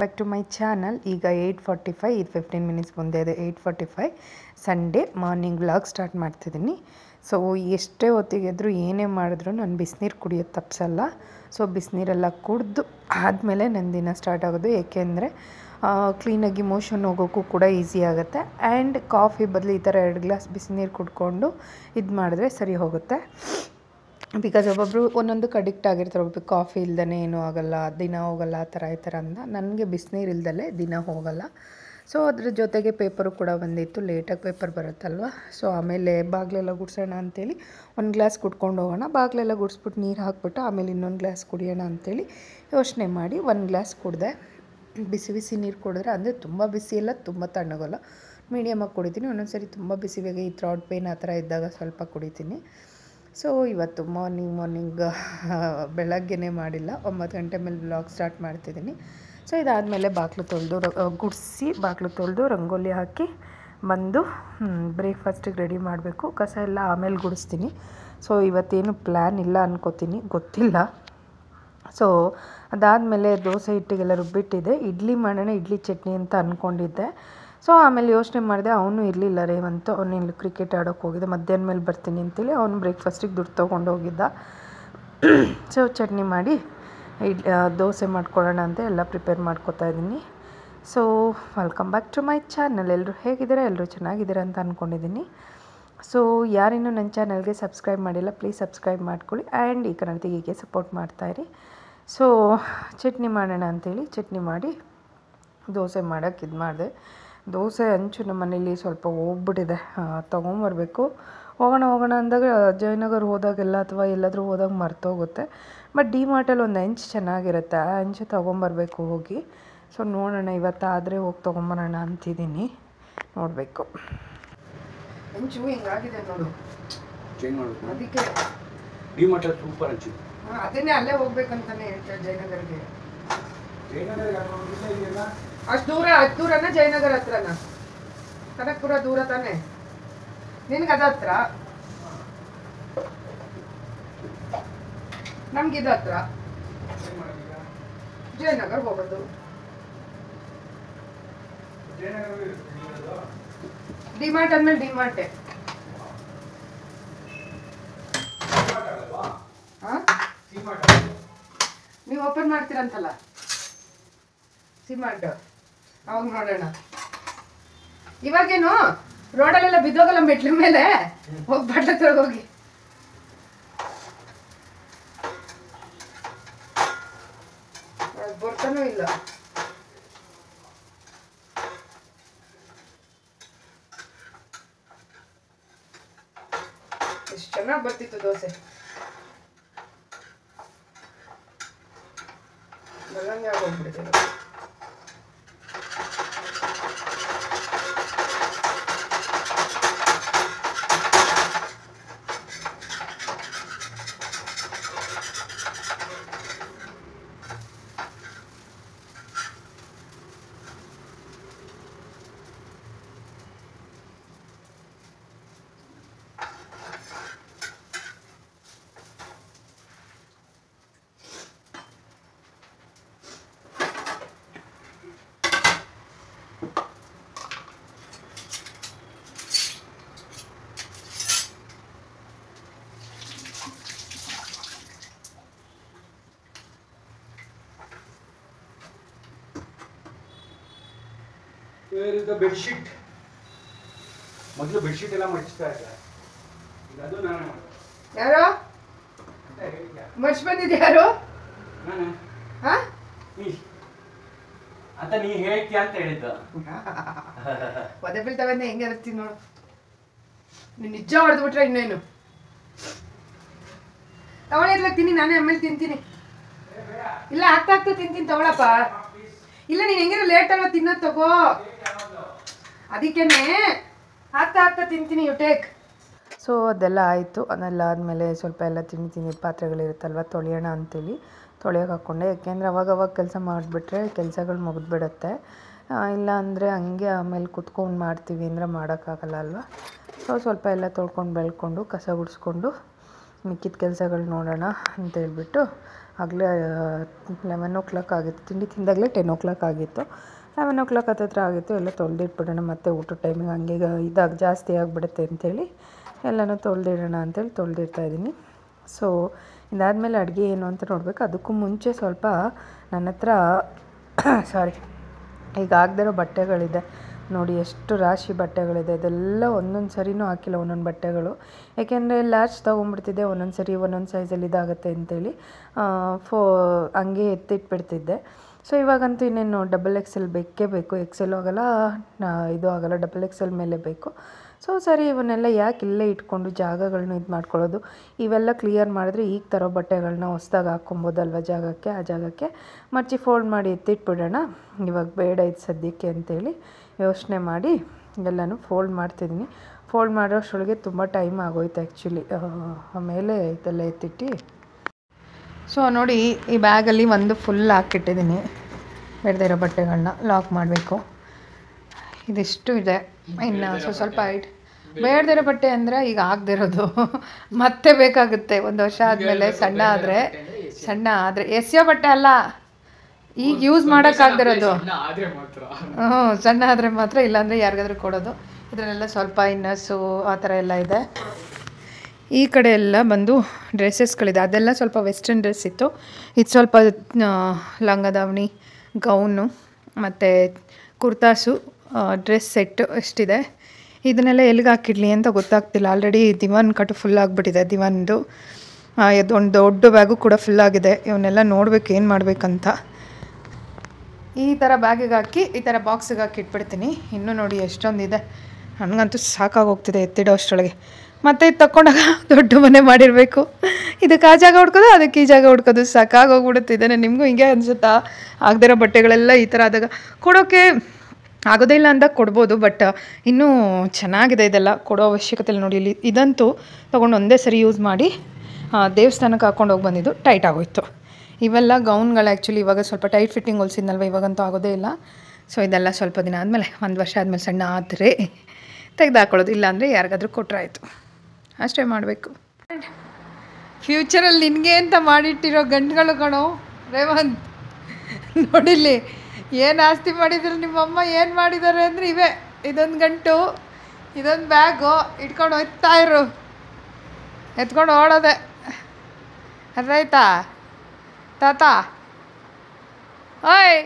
Back to my channel ಈಗ eight forty five ಇದು fifteen minutes ಮುಂದೆ ಇದೆ eight forty five Sunday morning vlog start ಮಾಡ್ತಿದ್ದೀನಿ so ಎಷ್ಟೇ ಹೊತ್ತಿಗೆ ಎದ್ರು ಏನೇ ಮಾಡಿದ್ರು ನಾನು ಬಿಸಿನೀರು ಕುಡಿಯೋದು ತಪ್ಸಲ್ಲ ಸೊ ಬಿಸಿನೀರೆಲ್ಲ ಕುಡಿದು ಆದಮೇಲೆ ನನ್ನ ದಿನ ಸ್ಟಾರ್ಟ್ ಆಗೋದು ಏಕೆಂದರೆ ಕ್ಲೀನಾಗಿ ಮೋಷನ್ ಹೋಗೋಕ್ಕೂ ಕೂಡ ಈಸಿ ಆಗುತ್ತೆ ಆ್ಯಂಡ್ ಕಾಫಿ ಬದಲು ಈ ಥರ ಎರಡು ಗ್ಲಾಸ್ ಬಿಸಿನೀರು ಕುಡ್ಕೊಂಡು ಇದು ಮಾಡಿದ್ರೆ ಸರಿ ಹೋಗುತ್ತೆ ಬಿಕಾಸ್ ಒಬ್ಬೊಬ್ಬರು ಒಂದೊಂದಕ್ಕೆ ಅಡಿಕ್ಟ್ ಆಗಿರ್ತಾರೆ ಒಬ್ಬೊಬ್ರು ಕಾಫಿ ಇಲ್ದೇ ಏನೂ ಆಗೋಲ್ಲ ದಿನ ಹೋಗಲ್ಲ ಆ ಥರ ಈ ಥರ ಅಂತ ನನಗೆ ಬಿಸಿನೀರು ಇಲ್ದಲೇ ದಿನ ಹೋಗಲ್ಲ ಸೊ ಅದ್ರ ಜೊತೆಗೆ ಪೇಪರು ಕೂಡ ಬಂದಿತ್ತು ಲೇಟಾಗಿ ಪೇಪರ್ ಬರುತ್ತಲ್ವ ಸೊ ಆಮೇಲೆ ಬಾಗಿಲೆಲ್ಲ ಗುಡ್ಸೋಣ ಅಂತೇಳಿ ಒಂದು ಗ್ಲಾಸ್ ಕುಡ್ಕೊಂಡು ಹೋಗೋಣ ಬಾಗಿಲೆಲ್ಲ ಗುಡಿಸ್ಬಿಟ್ಟು ನೀರು ಹಾಕ್ಬಿಟ್ಟು ಆಮೇಲೆ ಇನ್ನೊಂದು ಗ್ಲಾಸ್ ಕುಡಿಯೋಣ ಅಂತೇಳಿ ಯೋಚನೆ ಮಾಡಿ ಒಂದು ಗ್ಲಾಸ್ ಕುಡಿದೆ ಬಿಸಿ ಬಿಸಿ ನೀರು ಕುಡಿದ್ರೆ ಅಂದರೆ ತುಂಬ ಬಿಸಿ ಇಲ್ಲ ತುಂಬ ತಣ್ಣಗಲ್ಲ ಮೀಡಿಯಮಾಗಿ ಕುಡಿತೀನಿ ಒಂದೊಂದು ಸರಿ ತುಂಬ ಬಿಸಿ ಬೇಗ ಈ ಥ್ರಾಟ್ ಪೇನ್ ಆ ಥರ ಇದ್ದಾಗ ಸ್ವಲ್ಪ ಕುಡಿತೀನಿ ಸೊ ಇವತ್ತು ಮಾರ್ನಿಂಗ್ ಮಾರ್ನಿಂಗ್ ಬೆಳಗ್ಗೆನೇ ಮಾಡಿಲ್ಲ ಒಂಬತ್ತು ಗಂಟೆ ಮೇಲೆ ಬ್ಲಾಗ್ ಸ್ಟಾರ್ಟ್ ಮಾಡ್ತಿದ್ದೀನಿ ಸೊ ಇದಾದಮೇಲೆ ಬಾಗಿಲು ತೊಳೆದು ಗುಡಿಸಿ ಬಾಗಿಲು ತೊಳೆದು ರಂಗೋಲಿ ಹಾಕಿ ಬಂದು ಬ್ರೇಕ್ಫಾಸ್ಟಿಗೆ ರೆಡಿ ಮಾಡಬೇಕು ಕಸ ಎಲ್ಲ ಆಮೇಲೆ ಗುಡಿಸ್ತೀನಿ ಸೊ ಇವತ್ತೇನು ಪ್ಲ್ಯಾನ್ ಇಲ್ಲ ಅನ್ಕೋತೀನಿ ಗೊತ್ತಿಲ್ಲ ಸೊ ಅದಾದಮೇಲೆ ದೋಸೆ ಹಿಟ್ಟಿಗೆಲ್ಲ ರುಬ್ಬಿಟ್ಟಿದೆ ಇಡ್ಲಿ ಮಾಡೋಣ ಇಡ್ಲಿ ಚಟ್ನಿ ಅಂತ ಅಂದ್ಕೊಂಡಿದ್ದೆ ಸೊ ಆಮೇಲೆ ಯೋಚನೆ ಮಾಡಿದೆ ಅವನು ಇರಲಿಲ್ಲ ರೇವಂತು ಅವನು ಇಲ್ಲಿ ಕ್ರಿಕೆಟ್ ಆಡೋಕ್ಕೆ ಹೋಗಿದ್ದೆ ಮಧ್ಯಾಹ್ನ ಮೇಲೆ ಬರ್ತೀನಿ ಅಂತೇಳಿ ಅವನು ಬ್ರೇಕ್ಫಾಸ್ಟಿಗೆ ದುಡ್ಡು ತೊಗೊಂಡು ಹೋಗಿದ್ದ ಸೊ ಚಟ್ನಿ ಮಾಡಿ ಇಡ್ ದೋಸೆ ಮಾಡ್ಕೊಳ್ಳೋಣ ಅಂತ ಎಲ್ಲ ಪ್ರಿಪೇರ್ ಮಾಡ್ಕೊತಾ ಇದ್ದೀನಿ so welcome back to my channel ಎಲ್ಲರೂ ಹೇಗಿದ್ದೀರಾ ಎಲ್ಲರೂ ಚೆನ್ನಾಗಿದ್ದೀರಾ ಅಂತ ಅಂದ್ಕೊಂಡಿದ್ದೀನಿ ಸೊ ಯಾರಿನ್ನೂ ನನ್ನ ಚಾನಲ್ಗೆ ಸಬ್ಸ್ಕ್ರೈಬ್ ಮಾಡಿಲ್ಲ ಪ್ಲೀಸ್ ಸಬ್ಸ್ಕ್ರೈಬ್ ಮಾಡ್ಕೊಳ್ಳಿ ಆ್ಯಂಡ್ ಈ ಕನ್ನಡತಿಗೆ ಹೀಗೆ ಸಪೋರ್ಟ್ ಮಾಡ್ತಾಯಿರಿ ಸೊ ಚಟ್ನಿ ಮಾಡೋಣ ಅಂಥೇಳಿ ಚಟ್ನಿ ಮಾಡಿ ದೋಸೆ ಮಾಡೋಕ್ಕೆ ಇದು ಮಾಡಿದೆ ದೋಸೆ ಹಂಚು ನಮ್ಮ ಮನೇಲಿ ಸ್ವಲ್ಪ ಹೋಗ್ಬಿಟ್ಟಿದೆ ತೊಗೊಂಬರ್ಬೇಕು ಹೋಗೋಣ ಹೋಗೋಣ ಅಂದಾಗ ಜಯನಗರ್ ಹೋದಾಗೆಲ್ಲ ಅಥವಾ ಎಲ್ಲಾದರೂ ಹೋದಾಗ ಮರ್ತೋಗುತ್ತೆ ಬಟ್ ಡಿ ಮಾರ್ಟಲ್ಲಿ ಒಂದು ಹಂಚು ಚೆನ್ನಾಗಿರುತ್ತೆ ಆ ಹಂಚು ತೊಗೊಂಬರ್ಬೇಕು ಹೋಗಿ ಸೊ ನೋಡೋಣ ಇವತ್ತಾದರೆ ಹೋಗಿ ತೊಗೊಂಬರೋಣ ಅಂತಿದ್ದೀನಿ ನೋಡಬೇಕು ಹಂಚು ಹಿಂಗಾಗಿದೆ ನೋಡು ಚೇಂಜ್ ಮಾಡಬೇಕು ಅದಕ್ಕೆ ಡಿ ಮಾರ್ಟ್ ಸೂಪರ್ ಹಂಚಿ ಅದನ್ನೇ ಅಲ್ಲೇ ಹೋಗ್ಬೇಕಂತಾನೆ ಹೇಳ್ತಾರೆ ಜಯನಗರ್ಗೆ ಅಷ್ಟು ದೂರ ಅಷ್ಟು ದೂರನ ಜಯನಗರ ಹತ್ರನ ಕನಕಪುರ ದೂರ ತಾನೆ ನಿನ್ಗೆ ಅದ ಹತ್ರ ನಮ್ಗೆ ಇದು ಹತ್ರ ಜಯನಗರ ಹೋಗೋದು ಡಿಮಾರ್ಟ್ ಅಂದ್ಮೇಲೆ ಡಿಮಾರ್ಟೆ ಹಾ ನೀವು ಓಪನ್ ಮಾಡ್ತೀರಂತಲ್ಲ ಸಿಮಾರ್ಟ್ ಅವಾಗ ನೋಡೋಣ ಇವಾಗೇನು ರೋಡಲ್ಲೆಲ್ಲ ಬಿದ್ದೋಗಲ್ಲ ಮೆಟ್ಲ ಮೇಲೆ ಹೋಗಿ ಬಟ್ಲ ತೊಳಗ ಹೋಗಿ ಅದ್ ಬರ್ತಾನೂ ಇಲ್ಲ ಎಷ್ಟು ಚೆನ್ನಾಗಿ ಬರ್ತಿತ್ತು ದೋಸೆ ಬಲ್ಲಂಗೆ ಆಗೋಗ್ಬಿಟ್ಟಿದೆ ವೇರ್ ಇಸ್ ದ ಬೆಡ್ಶೀಟ್ ಮೊದಲು ಬೆಡ್ಶೀಟ್ ಎಲ್ಲ ಮಡಿಸ್ತಾ ಇದ್ದೆ ಈಗ ಅದು ನಾನೇ ಮಾಡೋದು ಯಾರೋ ಅಂತ ಹೇಳಿದ್ಯಾ ಮರ್ಚ್ ಬಂದಿದ್ದೆ ಯಾರು ನಾನು ಹಾ ನೀ ಅಂತ ನೀ ಹೇಳ್ತೀಯ ಅಂತ ಹೇಳಿದ್ದು ಒದೆ ಬೀಳ್ತಾವಂದೆ ಹೆಂಗೆ ಇರ್ತೀನಿ ನೋಡು ನೀನು ನಿಜ ಹೊಡೆದು ಬಿಟ್ರೆ ಇನ್ನೇನು ತಗೊಳ್ಳಿರ್ಲ ತಿನ್ನಿ ನಾನೇ ಆಮೇಲೆ ತಿಂತೀನಿ ಇಲ್ಲ ಆಗ್ತಾ ಆಗ್ತಾ ತಿಂತೀನಿ ತಗೊಳಪ್ಪ ಇಲ್ಲ ನೀನು ಹೆಂಗಿರೋ ಲೇಟ್ ಅಲ್ವಾ ತಿನ್ನೋದು ತಗೋ ಅದಕ್ಕೇನೆ ಆಗ್ತಾ ಆಗ್ತಾ ತಿಂತೀನಿ ಯು ಟೇಕ್ ಸೊ ಅದೆಲ್ಲ ಆಯಿತು ಅದೆಲ್ಲ ಆದಮೇಲೆ ಸ್ವಲ್ಪ ಎಲ್ಲ ತಿಂಡಿ ತಿಂದಿದ್ದ ಪಾತ್ರೆಗಳಿರುತ್ತಲ್ವ ತೊಳೆಯೋಣ ಅಂತೇಳಿ ತೊಳೆಯೋಕೆ ಹಾಕ್ಕೊಂಡೆ ಯಾಕೆಂದರೆ ಅವಾಗ ಅವಾಗ ಕೆಲಸ ಮಾಡಿಬಿಟ್ರೆ ಕೆಲಸಗಳು ಮುಗಿದ್ಬಿಡುತ್ತೆ ಇಲ್ಲ ಅಂದರೆ ಹಂಗೆ ಆಮೇಲೆ ಕುತ್ಕೊಂಡು ಮಾಡ್ತೀವಿ ಅಂದರೆ ಮಾಡೋಕ್ಕಾಗಲ್ಲ ಅಲ್ವಾ ಸೊ ಸ್ವಲ್ಪ ಎಲ್ಲ ತೊಳ್ಕೊಂಡು ಬೆಳ್ಕೊಂಡು ಕಸ ಗುಡಿಸ್ಕೊಂಡು ಮಿಕ್ಕಿದ ಕೆಲಸಗಳು ನೋಡೋಣ ಅಂತ ಹೇಳ್ಬಿಟ್ಟು ಆಗಲೇ ಲೆವೆನ್ ಓ ಕ್ಲಾಕ್ ಆಗಿತ್ತು ತಿಂಡಿ ತಿಂದಾಗಲೇ ಟೆನ್ ಓ ಕ್ಲಾಕ್ ಆಗಿತ್ತು ಲೆವೆನ್ ಓ ಕ್ಲಾಕ್ ಹತ್ತತ್ರ ಆಗಿತ್ತು ಎಲ್ಲ ತೊಳೆದಿಟ್ಬಿಡೋಣ ಮತ್ತೆ ಊಟದ ಟೈಮಿಗೆ ಹಂಗೆ ಈಗ ಇದಾಗ ಜಾಸ್ತಿ ಆಗಿಬಿಡುತ್ತೆ ಅಂಥೇಳಿ ಎಲ್ಲನೂ ತೊಳೆದಿಡೋಣ ಅಂತೇಳಿ ತೊಳೆದಿಡ್ತಾ ಇದ್ದೀನಿ ಸೊ ಇದಾದಮೇಲೆ ಅಡುಗೆ ಏನು ಅಂತ ನೋಡಬೇಕು ಅದಕ್ಕೂ ಮುಂಚೆ ಸ್ವಲ್ಪ ನನ್ನ ಹತ್ರ ಸಾರಿ ಈಗ ಆಗದಿರೋ ಬಟ್ಟೆಗಳಿದೆ ನೋಡಿ ಎಷ್ಟು ರಾಶಿ ಬಟ್ಟೆಗಳಿದೆ ಇದೆಲ್ಲ ಒಂದೊಂದು ಸರಿನೂ ಹಾಕಿಲ್ಲ ಒಂದೊಂದು ಬಟ್ಟೆಗಳು ಯಾಕೆಂದರೆ ಲಾರ್ಜ್ ತೊಗೊಂಡ್ಬಿಡ್ತಿದ್ದೆ ಒಂದೊಂದು ಸರಿ ಒಂದೊಂದು ಸೈಜಲ್ಲಿ ಇದಾಗುತ್ತೆ ಅಂತೇಳಿ ಆ, ಫೋ ಹಂಗೆ ಎತ್ತಿಟ್ಬಿಡ್ತಿದ್ದೆ ಸೊ ಇವಾಗಂತೂ ಇನ್ನೇನು ಡಬಲ್ ಎಕ್ಸೆಲ್ ಬೇಕೇ ಬೇಕು ಎಕ್ಸೆಲ್ ಆಗಲ್ಲ ನಾ- ಇದು ಆಗಲ್ಲ ಡಬಲ್ ಎಕ್ಸೆಲ್ ಮೇಲೆ ಬೇಕು ಸೊ ಸರಿ ಇವನ್ನೆಲ್ಲ ಯಾಕೆ ಇಲ್ಲೇ ಇಟ್ಕೊಂಡು ಜಾಗಗಳನ್ನ ಇದು ಮಾಡ್ಕೊಳ್ಳೋದು ಇವೆಲ್ಲ ಕ್ಲಿಯರ್ ಮಾಡಿದ್ರೆ ಈಗ ತರೋ ಬಟ್ಟೆಗಳನ್ನ ಹೊಸ್ದಾಗಿ ಹಾಕ್ಕೊಬೋದಲ್ವ ಜಾಗಕ್ಕೆ ಆ ಜಾಗಕ್ಕೆ ಮರ್ಚಿ ಫೋಲ್ಡ್ ಮಾಡಿ ಎತ್ತಿಟ್ಬಿಡೋಣ ಇವಾಗ ಬೇಡ ಇದು ಸದ್ಯಕ್ಕೆ ಅಂತೇಳಿ ಯೋಚನೆ ಮಾಡಿ ಎಲ್ಲನೂ ಫೋಲ್ಡ್ ಮಾಡ್ತಿದ್ದೀನಿ ಫೋಲ್ಡ್ ಮಾಡೋಷ್ಟರೊಳಗೆ ತುಂಬ ಟೈಮ್ ಆಗೋಯ್ತು ಆ್ಯಕ್ಚುಲಿ ಆಮೇಲೆ ಇದೆಲ್ಲ ಎತ್ತಿಟ್ಟು ಸೊ ನೋಡಿ ಈ ಬ್ಯಾಗಲ್ಲಿ ಒಂದು ಫುಲ್ ಹಾಕಿಟ್ಟಿದ್ದೀನಿ ಬೇಡದೇ ಇರೋ ಬಟ್ಟೆಗಳನ್ನ ಲಾಕ್ ಮಾಡಬೇಕು ಇದಿಷ್ಟು ಇದೆ ಇನ್ನು ಸ್ವಲ್ಪ ಸ್ವಲ್ಪ ಐಟ್ ಬೇಡದಿರೋ ಬಟ್ಟೆ ಅಂದರೆ ಈಗ ಆಗದಿರೋದು ಮತ್ತೆ ಬೇಕಾಗುತ್ತೆ ಒಂದು ವರ್ಷ ಆದಮೇಲೆ ಸಣ್ಣ ಆದರೆ ಸಣ್ಣ ಆದರೆ ಎಸೆಯೋ ಬಟ್ಟೆ ಅಲ್ಲ ಈಗ ಯೂಸ್ ಮಾಡೋಕ್ಕಾಗ್ದಿರೋದು ಆದ್ರೆ ಮಾತ್ರ ಹ್ಞೂ ಸಣ್ಣ ಆದರೆ ಮಾತ್ರ ಇಲ್ಲಾಂದರೆ ಯಾರಿಗಾದ್ರೂ ಕೊಡೋದು ಇದರಲ್ಲೆಲ್ಲ ಸ್ವಲ್ಪ ಇನ್ನರ್ಸು ಆ ಥರ ಎಲ್ಲ ಇದೆ ಈ ಕಡೆ ಎಲ್ಲ ಬಂದು ಡ್ರೆಸ್ಸಸ್ಗಳಿದೆ ಅದೆಲ್ಲ ಸ್ವಲ್ಪ ವೆಸ್ಟರ್ನ್ ಡ್ರೆಸ್ ಇತ್ತು ಇದು ಸ್ವಲ್ಪ ಆ, ಲಂಗ ದಾವಣಿ ಗೌನು ಮತ್ತು ಕುರ್ತಾಸು ಡ್ರೆಸ್ ಸೆಟ್ಟು ಎಷ್ಟಿದೆ ಇದನ್ನೆಲ್ಲ ಎಲ್ಲಿಗೆ ಹಾಕಿಡ್ಲಿ ಅಂತ ಗೊತ್ತಾಗ್ತಿಲ್ಲ ಆಲ್ರೆಡಿ ದಿವಾನ್ ಕಟ್ಟು ಫುಲ್ ಆಗಿಬಿಟ್ಟಿದೆ ದಿವಾನ್ದು ಒಂದು ದೊಡ್ಡ ಬ್ಯಾಗು ಕೂಡ ಫುಲ್ ಆಗಿದೆ ಇವನ್ನೆಲ್ಲ ನೋಡ್ಬೇಕು ಏನು ಮಾಡಬೇಕಂತ ಈ ಥರ ಬ್ಯಾಗಿಗೆ ಹಾಕಿ ಈ ಥರ ಬಾಕ್ಸಿಗೆ ಹಾಕಿ ಇಟ್ಬಿಡ್ತೀನಿ ಇನ್ನೂ ನೋಡಿ ಎಷ್ಟೊಂದಿದೆ ನನಗಂತೂ ಸಾಕಾಗೋಗ್ತಿದೆ ಎತ್ತಿಡೋ ಅಷ್ಟರೊಳಗೆ ಮತ್ತೆ ಇದು ತಗೊಂಡಾಗ ದೊಡ್ಡ ಮನೆ ಮಾಡಿರಬೇಕು ಇದಕ್ಕೆ ಆ ಜಾಗ ಹುಡ್ಕೋದು ಅದಕ್ಕೆ ಈ ಜಾಗ ಹುಡ್ಕೋದು ಸಾಕಾಗೋಗ್ಬಿಡುತ್ತಿದೆ ನಿಮಗೂ ಹಿಂಗೆ ಅನಿಸುತ್ತಾ ಆಗದಿರೋ ಬಟ್ಟೆಗಳೆಲ್ಲ ಈ ಥರ ಆದಾಗ ಕೊಡೋಕ್ಕೆ ಆಗೋದೇ ಇಲ್ಲ ಅಂತ ಕೊಡ್ಬೋದು ಬಟ್ ಇನ್ನೂ ಚೆನ್ನಾಗಿದೆ ಇದೆಲ್ಲ ಕೊಡೋ ಅವಶ್ಯಕತೆ ಇಲ್ಲ ನೋಡಿ ಇಲ್ಲಿ ಇದಂತೂ ತೊಗೊಂಡು ಒಂದೇ ಸರಿ ಯೂಸ್ ಮಾಡಿ ಆ, ದೇವಸ್ಥಾನಕ್ಕೆ ಹಾಕೊಂಡು ಹೋಗಿ ಬಂದಿದ್ದು ಟೈಟ್ ಆಗೋಯ್ತು ಇವೆಲ್ಲ ಗೌನ್ಗಳು ಆ್ಯಕ್ಚುಲಿ ಇವಾಗ ಸ್ವಲ್ಪ ಟೈಟ್ ಫಿಟ್ಟಿಂಗ್ ಹೊಲ್ಸಿದ್ನಲ್ವ ಇವಾಗಂತೂ ಆಗೋದೇ ಇಲ್ಲ ಸೊ ಇದೆಲ್ಲ ಸ್ವಲ್ಪ ದಿನ ಆದಮೇಲೆ ಒಂದು ವರ್ಷ ಆದಮೇಲೆ ಸಣ್ಣ ಆದರೆ ತೆಗ್ದು ಹಾಕೊಳ್ಳೋದು ಇಲ್ಲಾಂದರೆ ಯಾರಿಗಾದ್ರೂ ಕೊಟ್ಟರೆ ಆಯಿತು ಅಷ್ಟೇ ಮಾಡಬೇಕು ಫ್ಯೂಚರಲ್ಲಿ ನಿನಗೆ ಅಂತ ಮಾಡಿಟ್ಟಿರೋ ಗಂಡುಗಳು ಕಣೋ ರೇವಂತ್ ನೋಡಿಲ್ಲಿ ಏನು ಆಸ್ತಿ ಮಾಡಿದ್ರು ನಿಮ್ಮಮ್ಮ ಏನು ಮಾಡಿದ್ದಾರೆ ಅಂದರೆ ಇವೇ ಇದೊಂದು ಗಂಟು ಇದೊಂದು ಬ್ಯಾಗು ಇಟ್ಕೊಂಡು ಹೋಗ್ತಾ ಇರು ಎತ್ಕೊಂಡು ಓಡೋದೆ ಅರ್ಧಾಯ್ತಾ ತಾತ ಓಯ್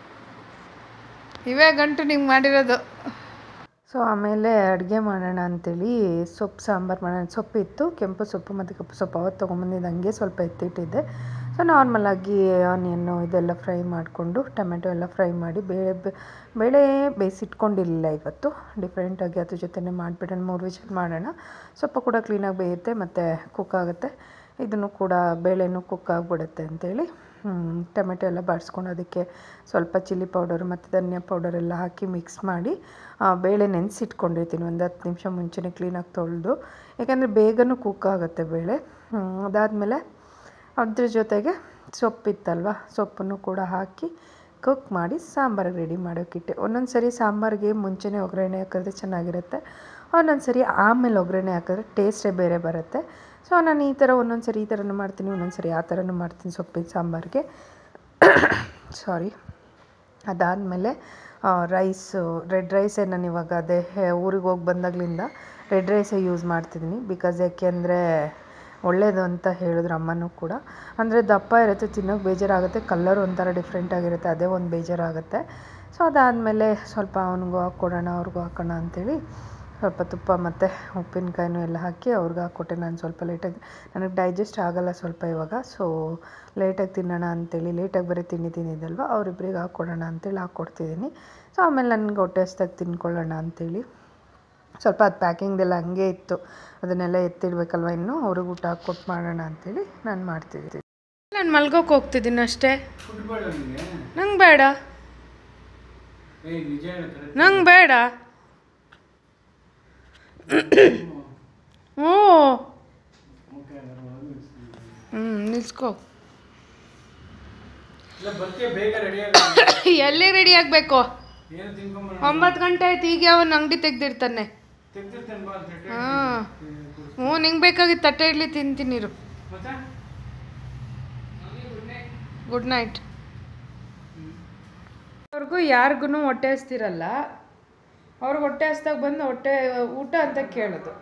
ಇವೇ ಗಂಟು ನಿಂಗೆ ಮಾಡಿರೋದು ಸೊ ಆಮೇಲೆ ಅಡುಗೆ ಮಾಡೋಣ ಅಂತೇಳಿ ಸೊಪ್ಪು ಸಾಂಬಾರು ಮಾಡೋಣ ಸೊಪ್ಪು ಇತ್ತು ಕೆಂಪು ಸೊಪ್ಪು ಮತ್ತು ಕಪ್ಪು ಸೊಪ್ಪು ಅವತ್ತು ತೊಗೊಂಬಂದಿದ್ದು ಹಂಗೆ ಸ್ವಲ್ಪ ಎತ್ತಿಟ್ಟಿದ್ದೆ ಸೊ ನಾರ್ಮಲಾಗಿ ಆನಿಯನ್ನು ಇದೆಲ್ಲ ಫ್ರೈ ಮಾಡಿಕೊಂಡು ಟೊಮೆಟೊ ಎಲ್ಲ ಫ್ರೈ ಮಾಡಿ ಬೇಳೆ ಬೆ- ಬೇಳೆ ಬೇಯಿಸಿಟ್ಕೊಂಡಿರಲಿಲ್ಲ ಇವತ್ತು ಡಿಫ್ರೆಂಟಾಗಿ ಅದ್ರ ಜೊತೆನೇ ಮಾಡಿಬಿಡೋಣ ಮೂರು ವಿಷಲ್ ಮಾಡೋಣ ಸೊಪ್ಪು ಕೂಡ ಕ್ಲೀನಾಗಿ ಬೇಯುತ್ತೆ ಮತ್ತು ಕುಕ್ ಆಗುತ್ತೆ ಇದನ್ನು ಕೂಡ ಬೇಳೆನೂ ಕುಕ್ ಆಗಿಬಿಡುತ್ತೆ ಅಂತೇಳಿ ಹ್ಮ್, ಟೊಮೆಟೊ ಎಲ್ಲ ಬಾಡಿಸ್ಕೊಂಡು ಅದಕ್ಕೆ ಸ್ವಲ್ಪ ಚಿಲ್ಲಿ ಪೌಡರ್ ಮತ್ತು ಧನಿಯಾ ಪೌಡರ್ ಎಲ್ಲ ಹಾಕಿ ಮಿಕ್ಸ್ ಮಾಡಿ ಆ, ಬೇಳೆ ನೆನೆಸಿಟ್ಕೊಂಡಿರ್ತೀನಿ ಒಂದು ಹತ್ತು ನಿಮಿಷ ಮುಂಚೆನೇ ಕ್ಲೀನಾಗಿ ತೊಳೆದು ಯಾಕೆಂದರೆ ಬೇಗನೂ ಕುಕ್ ಆಗುತ್ತೆ ಬೇಳೆ ಹ್ಮ್, ಅದಾದಮೇಲೆ ಅದ್ರ ಜೊತೆಗೆ ಸೊಪ್ಪಿತ್ತಲ್ವ ಸೊಪ್ಪನ್ನು ಕೂಡ ಹಾಕಿ ಕುಕ್ ಮಾಡಿ ಸಾಂಬಾರಿಗೆ ರೆಡಿ ಮಾಡೋಕ್ಕಿಟ್ಟೆ ಒಂದೊಂದು ಸರಿ ಸಾಂಬಾರಿಗೆ ಮುಂಚೆನೇ ಒಗ್ಗರಣೆ ಹಾಕಿದ್ರೆ ಚೆನ್ನಾಗಿರುತ್ತೆ ಒಂದೊಂದು ಸರಿ ಆಮೇಲೆ ಒಗ್ಗರಣೆ ಹಾಕಿದ್ರೆ ಟೇಸ್ಟೇ ಬೇರೆ ಬರುತ್ತೆ ಸೊ ನಾನು ಈ ಥರ ಒಂದೊಂದು ಸರಿ ಈ ಥರನೂ ಮಾಡ್ತೀನಿ ಒಂದೊಂದು ಸರಿ ಆ ಥರನೂ ಮಾಡ್ತೀನಿ ಸೊಪ್ಪಿನ ಸಾಂಬಾರಿಗೆ ಸಾರಿ ಅದಾದಮೇಲೆ ರೈಸು ರೆಡ್ ರೈಸೇ ನಾನು ಇವಾಗ ಅದೇ ಊರಿಗೆ ಹೋಗಿ ಬಂದಾಗಲಿಂದ ರೆಡ್ ರೈಸೇ ಯೂಸ್ ಮಾಡ್ತಿದ್ದೀನಿ ಬಿಕಾಸ್ ಯಾಕೆಂದರೆ ಒಳ್ಳೇದು ಅಂತ ಹೇಳಿದ್ರು ಅಮ್ಮನೂ ಕೂಡ ಅಂದರೆ ದಪ್ಪ ಇರುತ್ತೆ ತಿನ್ನೋಕೆ ಬೇಜಾರಾಗುತ್ತೆ ಕಲರ್ ಒಂಥರ ಡಿಫ್ರೆಂಟ್ ಆಗಿರುತ್ತೆ ಅದೇ ಒಂದು ಬೇಜಾರಾಗುತ್ತೆ ಸೊ ಅದಾದಮೇಲೆ ಸ್ವಲ್ಪ ಅವನಿಗೂ ಹಾಕ್ಕೊಡೋಣ ಅವ್ರಿಗೂ ಹಾಕೋಣ ಅಂಥೇಳಿ ಸ್ವಲ್ಪ ತುಪ್ಪ ಮತ್ತು ಉಪ್ಪಿನಕಾಯಿನೂ ಎಲ್ಲ ಹಾಕಿ ಅವ್ರಿಗೆ ಹಾಕ್ಕೊಟ್ಟೆ ನಾನು ಸ್ವಲ್ಪ ಲೇಟಾಗಿ ನನಗೆ ಡೈಜೆಸ್ಟ್ ಆಗಲ್ಲ ಸ್ವಲ್ಪ ಇವಾಗ ಸೊ ಲೇಟಾಗಿ ತಿನ್ನೋಣ ಅಂತೇಳಿ ಲೇಟಾಗಿ ಬರೀ ತಿಂಡಿ ತಿಂದಿದ್ದಲ್ವ ಅವರಿಬ್ಬರಿಗೆ ಹಾಕ್ಕೊಡೋಣ ಅಂತೇಳಿ ಹಾಕ್ಕೊಡ್ತಿದ್ದೀನಿ ಸೊ ಆಮೇಲೆ ನನಗೆ ಹೊಟ್ಟೆ ಹಸ್ದಾಗಿ ತಿನ್ಕೊಳ್ಳೋಣ ಅಂತೇಳಿ ಸ್ವಲ್ಪ ಅದು ಪ್ಯಾಕಿಂಗ್ದೆಲ್ಲ ಹಂಗೆ ಇತ್ತು ಅದನ್ನೆಲ್ಲ ಎತ್ತಿಡ್ಬೇಕಲ್ವ ಇನ್ನು ಅವ್ರಿಗೆ ಊಟ ಹಾಕ್ಕೊಟ್ಟು ಮಾಡೋಣ ಅಂತೇಳಿ ನಾನು ಮಾಡ್ತಿದ್ದೀನಿ ನಾನು ಮಲ್ಗೋಕೆ ಹೋಗ್ತಿದ್ದೀನಿ ಅಷ್ಟೇ ಫುಡ್ ಬೇಡ ನಿನಗೆ ನಂಗೆ ಬೇಡ ಏಯ್ ನಿಜ ಹೇಳ್ತಾರೆ ನಂಗೆ ಬೇಡ ಹ್ಞೂ ಓಕೆ ಹಾಗಾದ್ರೆ ಒಳಗೆ ನಿಲ್ಸ್ತೀನಿ. ಹ್ಞೂ ನಿಲ್ಸ್ಕೊ ಇಲ್ಲ ಬರ್ತೀಯ ಬೇಗ ರೆಡಿ ಆಗ ಎಲ್ಲಿ ರೆಡಿ ಆಗಬೇಕು ಏನು ತಿನ್ಕೊಂಬ ಒಂಬತ್ತು ಗಂಟೆ ಆಯ್ತು ಈಗ ಅವನು ಅಂಗಡಿ ತೆಗ್ದಿರ್ತಾನೆ ತೆಗ್ದಿರ್ತೇನೆ ಬಾ ಅಂತ ಹೇಳಿ. ಹಾಂ ಹ್ಞೂ ನಿಂಗೆ ಬೇಕಾಗಿತ್ತು ತಟ್ಟೆ ಇಡ್ಲಿ ತಿಂತೀನಿ ಇರು ಮತ್ತೆ ಗುಡ್ ನೈಟ್ ಅವ್ರಿಗೂ ಯಾರಿಗೂ ಹೊಟ್ಟೆ ಹಸ್ತಿರಲ್ಲ ಅವ್ರಿಗೆ ಹೊಟ್ಟೆ ಹಸ್ದಾಗ ಬಂದು ಹೊಟ್ಟೆ ಊಟ ಅಂತ ಕೇಳೋದು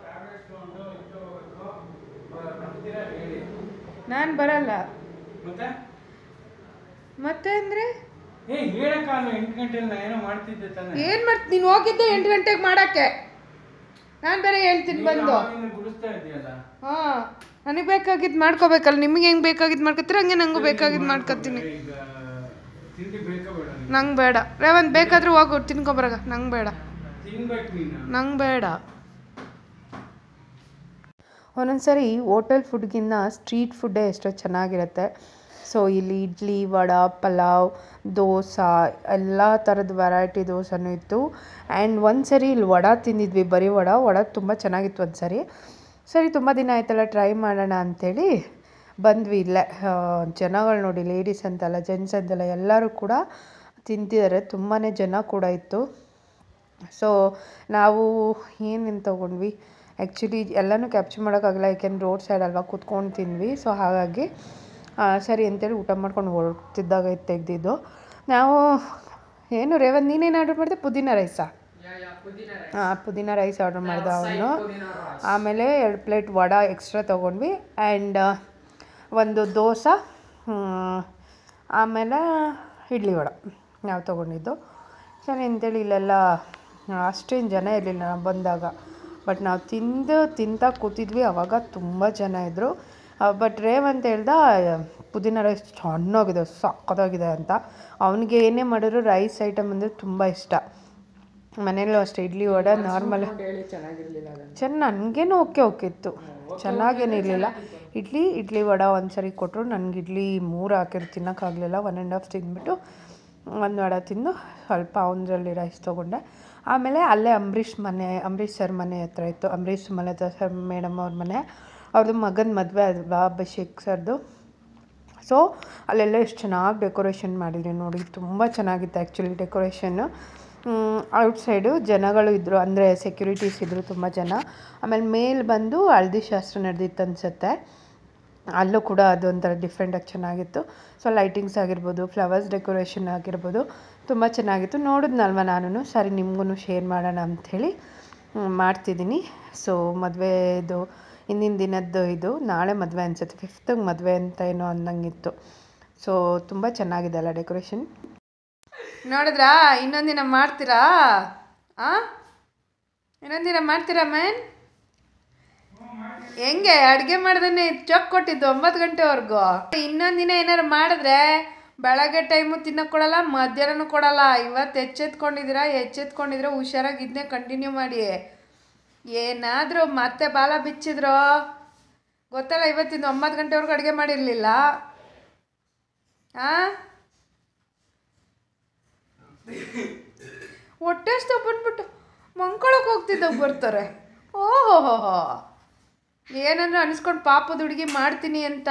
ನಾನು ಬರಲ್ಲ ಮತ್ತೆ ಮತ್ತೆ ಅಂದರೆ ಏ ಹೇಳಕ್ಕಾಗಲ್ಲ ಎಂಟು ಗಂಟೆಲಿ ನಾ ಏನೋ ಮಾಡ್ತಿದ್ದೆ ತಾನೆ ಏನು ಮಾಡ್ತೀನಿ ನೀನು ಹೋಗಿದ್ದೆ ಎಂಟು ಗಂಟೆಗೆ ಮಾಡೋಕ್ಕೆ ನಾನು ಬೇರೆ ಹೇಳ್ತೀನಿ ಬಂದು ನೀನು ಗುಡಿಸ್ತಾ ಇದೆಯಲ್ಲ ಹಾಂ ನನಗೆ ಬೇಕಾಗಿದ್ದು ಮಾಡ್ಕೋಬೇಕಲ್ಲ ನಿಮಗೆ ಹೆಂಗೆ ಬೇಕಾಗಿದ್ದು ಮಾಡ್ಕೊತೀರ ಹಂಗೆ ನಂಗೂ ಬೇಕಾಗಿದ್ದು ಮಾಡ್ಕೊತೀನಿ ಈಗ ತಿಂಡಿ ಬೇಕಾ ಬೇಡ ನಿಂಗೆ? ನಂಗೆ ಬೇಡ ರೇವಂತ್ ಬೇಕಾದ್ರೆ ಹೋಗು ತಿನ್ಕೊಬರಾಗ ನಂಗೆ ಬೇಡ ತಿನ್ಬೇಕು ನೀನು ನಂಗೆ ಬೇಡ ಒಂದೊಂದ್ಸರಿ ಹೋಟೆಲ್ ಫುಡ್ಗಿನ್ನ ಸ್ಟ್ರೀಟ್ ಫುಡ್ಡೇ ಎಷ್ಟೋ ಚೆನ್ನಾಗಿರುತ್ತೆ ಸೊ ಇಲ್ಲಿ ಇಡ್ಲಿ ವಡ ಪಲಾವ್ ದೋಸೆ ಎಲ್ಲ ಥರದ ವೆರೈಟಿ ದೋಸೆನೂ ಇತ್ತು ಆ್ಯಂಡ್ ಒಂದು ಸರಿ ಇಲ್ಲಿ ವಡ ತಿಂದಿದ್ವಿ ಬರೀ ವಡ ವಡ ತುಂಬ ಚೆನ್ನಾಗಿತ್ತು ಒಂದು ಸರಿ ಸರಿ ತುಂಬ ದಿನ ಆಯ್ತಲ್ಲ ಟ್ರೈ ಮಾಡೋಣ ಅಂಥೇಳಿ ಬಂದ್ವಿ ಇಲ್ಲೇ ಆ, ಜನಗಳು ನೋಡಿ ಲೇಡೀಸ್ ಅಂತಲ್ಲ ಜೆಂಟ್ಸ್ ಅಂತಲ್ಲ ಎಲ್ಲರೂ ಕೂಡ ತಿಂತಿದ್ದಾರೆ ತುಂಬಾ ಜನ ಕೂಡ ಇತ್ತು ಸೊ ನಾವು ಏನೇನು ತೊಗೊಂಡ್ವಿ ಆ್ಯಕ್ಚುಲಿ ಎಲ್ಲನೂ ಕ್ಯಾಪ್ಚರ್ ಮಾಡೋಕ್ಕಾಗಲ್ಲ ಯಾಕೆಂದ್ರೆ ರೋಡ್ ಸೈಡ್ ಅಲ್ವಾ ಕೂತ್ಕೊಂಡು ತಿಂದ್ವಿ ಸೊ ಹಾಗಾಗಿ ಆ, ಸರಿ ಅಂತೇಳಿ ಊಟ ಮಾಡ್ಕೊಂಡು ಹೊರಡ್ತಿದ್ದಾಗ ಇದು ತೆಗ್ದಿದ್ದು ನಾವು ಏನು ರೇವಂತ್ ನೀನೇನು ಆರ್ಡರ್ ಮಾಡಿದೆ ಪುದೀನ ರೈಸಾ ಹಾಂ ಪುದೀನ ರೈಸ್ ಆರ್ಡರ್ ಮಾಡ್ದೆ ಅವನು ಆಮೇಲೆ ಎರಡು ಪ್ಲೇಟ್ ವಡ ಎಕ್ಸ್ಟ್ರಾ ತೊಗೊಂಡ್ವಿ ಆ್ಯಂಡ್ ಒಂದು ದೋಸೆ ಹ್ಮ್, ಆಮೇಲೆ ಇಡ್ಲಿ ವಡ ನಾವು ತೊಗೊಂಡಿದ್ದು ಸರಿ ಅಂತೇಳಿ ಇಲ್ಲೆಲ್ಲ ಅಷ್ಟೇನು ಜನ ಇರಲಿಲ್ಲ ನಾವು ಬಂದಾಗ ಬಟ್ ನಾವು ತಿಂದು ತಿಂತಾ ಕೂತಿದ್ವಿ ಅವಾಗ ತುಂಬ ಜನ ಇದ್ದರು ಬಟ್ ರೇವಂತ್ ಹೇಳ್ದ ಪುದೀನ ರೈಸ್ ಚೆನ್ನಾಗಿದೆ ಸಕ್ಕತ್ತಾಗಿದೆ ಅಂತ ಅವನಿಗೆ ಏನೇ ಮಾಡಿದ್ರು ರೈಸ್ ಐಟಮ್ ಅಂದರೆ ತುಂಬ ಇಷ್ಟ ಮನೇಲೂ ಅಷ್ಟೇ ಇಡ್ಲಿ ವಡೆ ನಾರ್ಮಲ್ ಚೆನ್ನ ನನಗೇನು ಓಕೆ ಓಕೆ ಇತ್ತು ಚೆನ್ನಾಗೇನಿರಲಿಲ್ಲ ಇಡ್ಲಿ ಇಡ್ಲಿ ವಡ ಒಂದು ಸರಿ ಕೊಟ್ಟರು ನನಗೆ ಇಡ್ಲಿ ಮೂರು ಹಾಕಿರು ತಿನ್ನೋಕ್ಕಾಗಲಿಲ್ಲ ಒನ್ ಆ್ಯಂಡ್ ಹಾಫ್ ತಿಂದ್ಬಿಟ್ಟು ಒಂದು ವಡ ತಿಂದು ಸ್ವಲ್ಪ ಅವನರಲ್ಲಿ ರೈಸ್ ತೊಗೊಂಡೆ ಆಮೇಲೆ ಅಲ್ಲೇ ಅಂಬರೀಷ್ ಮನೆ ಅಂಬರೀಷ್ ಸರ್ ಮನೆ ಹತ್ರ ಇತ್ತು ಅಂಬರೀಷ್ ಸುಮಲತಾ ಸರ್ ಮೇಡಮ್ ಅವ್ರ ಮನೆ ಅವ್ರದ್ದು ಮಗನ ಮದುವೆ ಅಲ್ವಾ ಅಭಿಷೇಕ್ ಸರ್ದು ಸೊ ಅಲ್ಲೆಲ್ಲ ಎಷ್ಟು ಚೆನ್ನಾಗಿ ಡೆಕೋರೇಷನ್ ಮಾಡಿದ್ರು ನೋಡಿ ತುಂಬ ಚೆನ್ನಾಗಿತ್ತು ಆ್ಯಕ್ಚುಲಿ ಡೆಕೋರೇಷನ್ನು ಔಟ್ಸೈಡು ಜನಗಳು ಇದ್ದರು ಅಂದರೆ ಸೆಕ್ಯೂರಿಟೀಸ್ ಇದ್ದರು ತುಂಬ ಜನ ಆಮೇಲೆ ಮೇಲೆ ಬಂದು ಹಳದಿ ಶಾಸ್ತ್ರ ನಡೆದಿತ್ತು ಅನಿಸುತ್ತೆ ಅಲ್ಲೂ ಕೂಡ ಅದೊಂಥರ ಡಿಫ್ರೆಂಟಾಗಿ ಚೆನ್ನಾಗಿತ್ತು ಸೊ ಲೈಟಿಂಗ್ಸ್ ಆಗಿರ್ಬೋದು ಫ್ಲವರ್ಸ್ ಡೆಕೋರೇಷನ್ ಆಗಿರ್ಬೋದು ತುಂಬ ಚೆನ್ನಾಗಿತ್ತು ನೋಡಿದ್ನಲ್ವ ನಾನು ಸರಿ ನಿಮಗೂ ಶೇರ್ ಮಾಡೋಣ ಅಂಥೇಳಿ ಮಾಡ್ತಿದ್ದೀನಿ ಸೊ ಮದುವೆದು ಹಿಂದಿನ ದಿನದ್ದು ಇದು ನಾಳೆ ಮದುವೆ ಅನಿಸುತ್ತೆ ಫಿಫ್ತಿಗೆ ಮದುವೆ ಅಂತ ಏನೋ ಅನ್ನಂಗಿತ್ತು ಸೊ ತುಂಬ ಚೆನ್ನಾಗಿದೆ ಅಲ್ಲ ಡೆಕೋರೇಷನ್ ನೋಡಿದ್ರಾ ಇನ್ನೊಂದಿನ ಮಾಡ್ತೀರಾ ಆ ಇನ್ನೊಂದಿನ ಮಾಡ್ತೀರಾ ಮ್ಯಾನ್ ಹೆಂಗೆ ಅಡುಗೆ ಮಾಡ್ದೇ ಚೊಕ್ ಕೊಟ್ಟಿದ್ದು ಒಂಬತ್ತು ಗಂಟೆವರೆಗೂ ಇನ್ನೊಂದಿನ ಏನಾರು ಮಾಡಿದ್ರೆ ಬೆಳಗ್ಗೆ ಟೈಮು ತಿನ್ನಕ್ಕೆ ಕೊಡಲ್ಲ ಮಧ್ಯಾಹ್ನನೂ ಕೊಡಲ್ಲ ಇವತ್ತು ಎಚ್ಚೆತ್ಕೊಂಡಿದ್ದೀರಾ ಎಚ್ಚೆತ್ಕೊಂಡಿದ್ರೆ ಹುಷಾರಾಗಿ ಇದನ್ನೇ ಕಂಟಿನ್ಯೂ ಮಾಡಿ ಏನಾದರೂ ಮತ್ತೆ ಬಾಲ ಬಿಚ್ಚಿದ್ರೋ ಗೊತ್ತಲ್ಲ ಇವತ್ತಿಂದ ಒಂಬತ್ತು ಗಂಟೆವರೆಗೂ ಅಡುಗೆ ಮಾಡಿರಲಿಲ್ಲ ಆ ಹೊಟ್ಟೆ ಅಷ್ಟು ಬಂದ್ಬಿಟ್ಟು ಮಂಕೊಳಕ್ಕೆ ಹೋಗ್ತಿದ್ದಾಗ ಬರ್ತಾರೆ ಓಹೋ ಏನಂದ್ರೆ ಅನಿಸ್ಕೊಂಡು ಪಾಪದ ಹುಡುಗಿ ಮಾಡ್ತೀನಿ ಅಂತ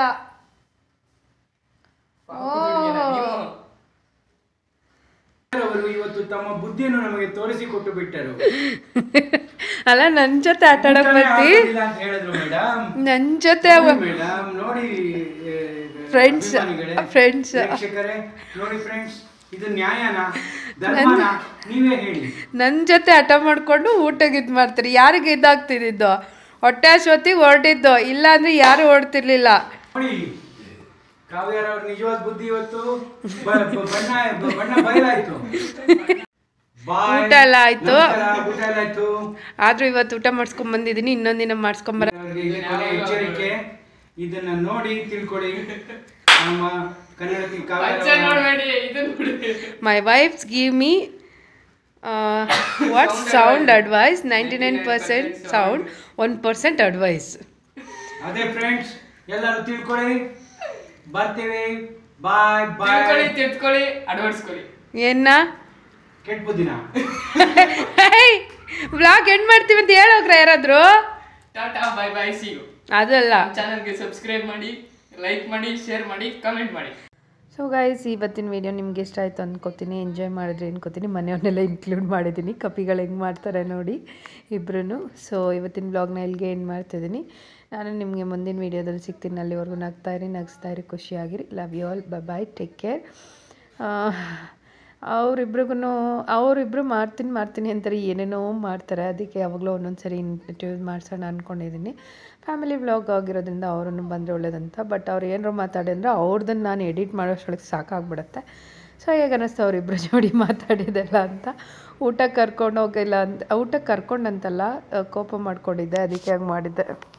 ಅವರು ಇವತ್ತು ತಮ್ಮ ಬುದ್ಧಿಯನ್ನು ನಮಗೆ ತೋರಿಸಿಕೊಟ್ಟು ಬಿಟ್ಟರು ಅಲ್ಲ ನನ್ನ ಜೊತೆ ಆಟ ಆಡಕ್ ಬರ್ತಿ ಆಗೋದಿಲ್ಲ ಅಂತ ಹೇಳಿದ್ರು ಮೇಡಮ್ ನನ್ನ ಜೊತೆ ಅವ ಮೇಡಮ್ ನೋಡಿ ಏ, Friends, ಅಭಿಮಾನಿಗಳೇ, friends. ಪ್ರೇಕ್ಷಕರೇ ನೋಡಿ ಫ್ರೆಂಡ್ಸ್ ಇದು ನ್ಯಾಯನಾ ಧರ್ಮನಾ ನೀವೇ ಹೇಳಿ ನನ್ನ ಜೊತೆ ಹಠ ಮಾಡಿಕೊಂಡು ಊಟಕ್ಕೆ ಇದು ಮಾಡ್ತೀರಿ ಯಾರಿಗೆ ಇದಾಗ್ತಿದ್ದು ಹೊಟ್ಟೆ ಅಶ್ವತ್ತಿಗೆ ಹೊರಟಿದ್ದು ಇಲ್ಲ ಅಂದ್ರೆ ಯಾರು ಹೊರಡ್ತಿರ್ಲಿಲ್ಲ ನೋಡಿ ಕಾವ್ಯರವ್ರ ನಿಜವಾದ ಬುದ್ಧಿ ಇವತ್ತು ಬ- ಬ- ಬಣ್ಣ ಬ- ಬಣ್ಣ ಬಯಲಾಯ್ತು Bye. ಊಟ ಎಲ್ಲ ಆಯ್ತು. ನಮಸ್ಕಾರ, ಊಟ ಎಲ್ಲ ಆಯ್ತು ಆದ್ರೂ ಇವತ್ತು ಊಟ ಮಾಡಿಸ್ಕೊಂಡ್ ಬಂದಿದ್ದೀನಿ ಇನ್ನೊಂದಿನ ಮಾಡಿಸ್ಕೊಂಬರ ಅವ್ರಿಗೆ ಇಲ್ಲಿ ಕೊನೆ ಎಚ್ಚರಿಕೆ ಇದನ್ನ ನೋಡಿ ತಿಳ್ಕೊಳ್ಳಿ ನಮ್ಮ ಕನ್ನಡತಿ Kavya my wife's give me what sound advice ninety nine percent sound one percent advice ಅದೇ ಫ್ರೆಂಡ್ಸ್ ಎಲ್ಲರೂ ತಿಳ್ಕೊಳ್ಳಿ ಬರ್ತೀವಿ ಬಾಯ್ ಬಾಯ್ ತಿಳ್ಕೊಳ್ಳಿ ತಿಳ್ಕೊಳ್ಳಿ ಅಳವಡಿಸ್ಕೊಳ್ಳಿ ಏನ ಕೆಟ್ಟ ಬುದ್ಧಿನ ವ್ಲಾಗ್ ಎಂಡ್ ಮಾಡ್ತೀವಿ ಅಂತ ಹೇಳೋಗ್ರ ಯಾರಾದ್ರು tata bye bye see you ಅದಲ್ಲ ಚಾನಲ್ಗೆ ಸಬ್ಸ್ಕ್ರೈಬ್ ಮಾಡಿ ಲೈಕ್ ಮಾಡಿ ಶೇರ್ ಮಾಡಿ ಕಮೆಂಟ್ ಮಾಡಿ ಸೊ ಸೊ ಗೈಸ್ ಇವತ್ತಿನ ವೀಡಿಯೋ ನಿಮ್ಗೆ ಇಷ್ಟ ಆಯಿತು ಅಂದ್ಕೋತೀನಿ ಎಂಜಾಯ್ ಮಾಡಿದ್ರಿ ಅನ್ಕೋತೀನಿ ಮನೆಯವನ್ನೆಲ್ಲ ಇನ್ಕ್ಲೂಡ್ ಮಾಡಿದ್ದೀನಿ ಕಪಿಗಳು ಹೆಂಗೆ ಮಾಡ್ತಾರೆ ನೋಡಿ ಇಬ್ಬರೂ ಸೊ ಇವತ್ತಿನ ಬ್ಲಾಗ್ನ ಇಲ್ಲಿಗೆ ಎಂಡ್ ಮಾಡ್ತಿದ್ದೀನಿ ನಾನು ನಿಮಗೆ ಮುಂದಿನ ವೀಡಿಯೋದಲ್ಲಿ ಸಿಗ್ತೀನಿ ಅಲ್ಲಿವರೆಗೂ ನಗ್ತಾ ಇರಿ ನಗಿಸ್ತಾ ಇರಿ ಖುಷಿಯಾಗಿರಿ love you all bye bye take care ಅವರಿಬ್ರಿಗೂ ಅವರಿಬ್ಬರು ಮಾಡ್ತೀನಿ ಮಾಡ್ತೀನಿ ಅಂತಾರೆ ಏನೇನೋ ಮಾಡ್ತಾರೆ ಅದಕ್ಕೆ ಯಾವಾಗಲೂ ಒಂದೊಂದು ಸರಿ ಇಂಟರ್ವ್ಯೂ ಮಾಡ್ಸೋಣ ಅಂದ್ಕೊಂಡಿದ್ದೀನಿ ಫ್ಯಾಮಿಲಿ ವ್ಲಾಗ್ ಆಗಿರೋದ್ರಿಂದ ಅವರನ್ನು ಬಂದರೆ ಒಳ್ಳೇದಂತ ಬಟ್ ಅವ್ರು ಏನಾರು ಮಾತಾಡಿ ಅಂದರೆ ಅವ್ರದ್ದನ್ನು ನಾನು ಎಡಿಟ್ ಮಾಡೋಷ್ಟೊಳಗೆ ಸಾಕಾಗ್ಬಿಡುತ್ತೆ ಸೊ ಹೇಗೆ ಅನ್ನಿಸ್ತು ಅವರಿಬ್ಬರು ಜೋಡಿ ಮಾತಾಡಿದೆಲ್ಲ ಅಂತ ಊಟಕ್ಕೆ ಕರ್ಕೊಂಡು ಹೋಗಿಲ್ಲ ಅಂತ ಊಟಕ್ಕೆ ಕರ್ಕೊಂಡಂತಲ್ಲ ಕೋಪ ಮಾಡ್ಕೊಂಡಿದ್ದೆ ಅದಕ್ಕೆ ಹಂಗೆ ಮಾಡಿದ್ದೆ